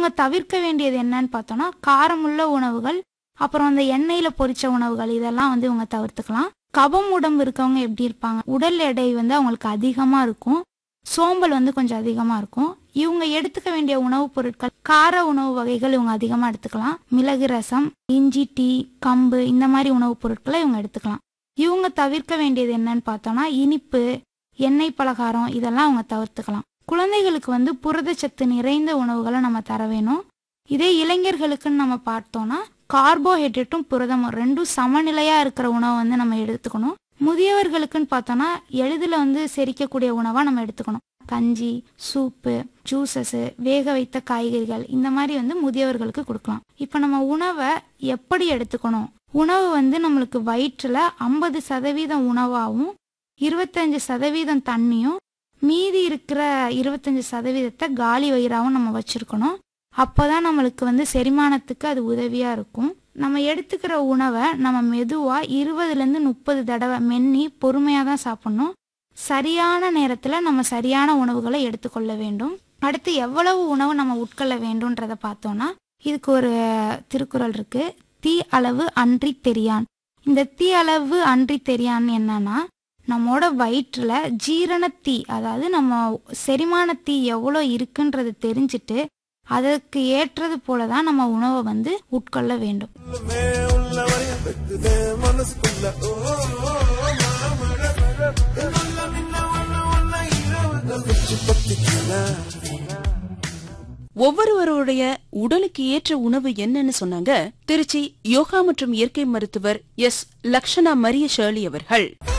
இவங்க தவிர்க்க வேண்டியது என்னன்னு பார்த்தோம்னா காரமுள்ள உணவுகள் அப்புறம் அந்த எண்ணெயில பொரிச்ச உணவுகள் இதெல்லாம் வந்து இவங்க தவிர்த்துக்கலாம் கபம் உடம்பு இருக்கவங்க எப்படி இருப்பாங்க உடல் எடை வந்து அவங்களுக்கு அதிகமா இருக்கும் சோம்பல் வந்து கொஞ்சம் அதிகமா இருக்கும் இவங்க எடுத்துக்க வேண்டிய உணவுப் பொருட்கள் கார உணவு வகைகள் இவங்க அதிகமா எடுத்துக்கலாம் மிளகு ரசம் இஞ்சி டீ கம்பு இந்த மாதிரி உணவுப் பொருட்களை இவங்க எடுத்துக்கலாம் இவங்க தவிர்க்க வேண்டியது என்னன்னு பார்த்தோம்னா இனிப்பு எண்ணெய் பலகாரம் இதெல்லாம் அவங்க தவிர்த்துக்கலாம் குழந்தைகளுக்கு வந்து புரதச்சத்து நிறைந்த உணவுகளை நம்ம தர வேணும் இதே இளைஞர்களுக்குன்னு நம்ம பார்த்தோம்னா கார்போஹைட்ரேட்டும் புரதமும் ரெண்டும் சமநிலையா இருக்கிற உணவை வந்து நம்ம எடுத்துக்கணும் முதியவர்களுக்குன்னு பார்த்தோம்னா எளிதில் வந்து செரிக்கக்கூடிய உணவா நம்ம எடுத்துக்கணும் கஞ்சி சூப்பு ஜூசஸ் வேக வைத்த காய்கறிகள் இந்த மாதிரி வந்து முதியவர்களுக்கு கொடுக்கலாம் இப்போ நம்ம உணவை எப்படி எடுத்துக்கணும் உணவு வந்து நம்மளுக்கு வயிற்றுல ஐம்பது சதவீதம் உணவாகவும் இருபத்தஞ்சு சதவீதம் தண்ணியும் மீதி இருக்கிற இருபத்தஞ்சு சதவீதத்தை காலி வயிறாவும் நம்ம வச்சிருக்கணும் அப்போதான் நம்மளுக்கு வந்து செரிமானத்துக்கு அது உதவியா இருக்கும் நம்ம எடுத்துக்கிற உணவை நம்ம மெதுவா இருபதுலேருந்து முப்பது தடவை மென்னி பொறுமையாக தான் சாப்பிடணும் சரியான நேரத்தில் நம்ம சரியான உணவுகளை எடுத்துக்கொள்ள வேண்டும் அடுத்து எவ்வளவு உணவு நம்ம உட்கொள்ள வேண்டும்ன்றத பார்த்தோம்னா இதுக்கு ஒரு திருக்குறள் இருக்கு தீ அளவு அன்றி தெரியான் இந்த தீ அளவு அன்றி தெரியான் என்னன்னா நம்மோட வயிற்றுல ஜீரண தீ அதாவது நம்ம செரிமான தீ எவ்வளோ இருக்குன்றது தெரிஞ்சுட்டு அதற்கு ஏற்றது போல தான் நம்ம உணவை வந்து உட்கொள்ள வேண்டும் உள்ளமே உள்ளவரைய பெத்துதே மனசுக்குள்ள ஓ, ஓ, ஓ, மாமழை, மழை. நல்ல நின்ன ஒண்ணு ஒண்ணு இரவு வச்சு பத்திக்கலாம் ஒவ்வொருவருடைய உடலுக்கு ஏற்ற உணவு என்னன்னு சொன்னாங்க திருச்சி யோகா மற்றும் இயற்கை மருத்துவர் எஸ் லக்ஷனா மரிய ஷேர்லி அவர்கள்